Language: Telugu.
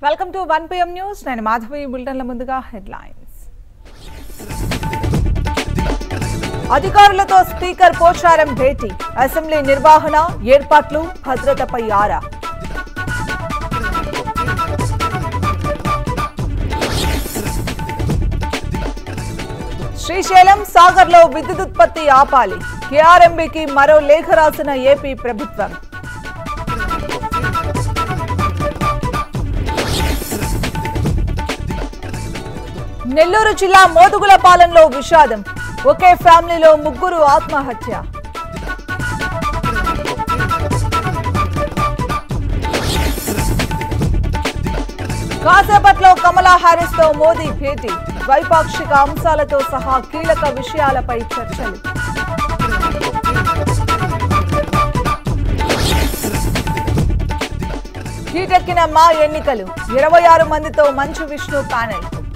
welcome to one P M news నేను మాధవి బులెటిన్ల ముందుగా హెడ్లైన్స్ అధికారులతో స్పీకర్ పోచారం భేటీ అసెంబ్లీ నిర్వహణ ఏర్పాట్లు భద్రతపై ఆరా శ్రీశైలం సాగర్లో విద్యుదుత్పత్తి ఆపాలి కేఆర్ఎంబీకి మరో లేఖ రాసిన ఏపీ ప్రభుత్వం నెల్లూరు జిల్లా మోదుగులపాలెంలో విషాదం ఒకే ఫ్యామిలీలో ముగ్గురు ఆత్మహత్య కాసేపట్లో కమలా హారిస్ తో మోదీ భేటీ ద్వైపాక్షిక అంశాలతో సహా కీలక విషయాలపై చర్చలు హీటెక్కిన మా ఎన్నికలు ఇరవై ఆరు మందితో మంచు విష్ణు ప్యానెల్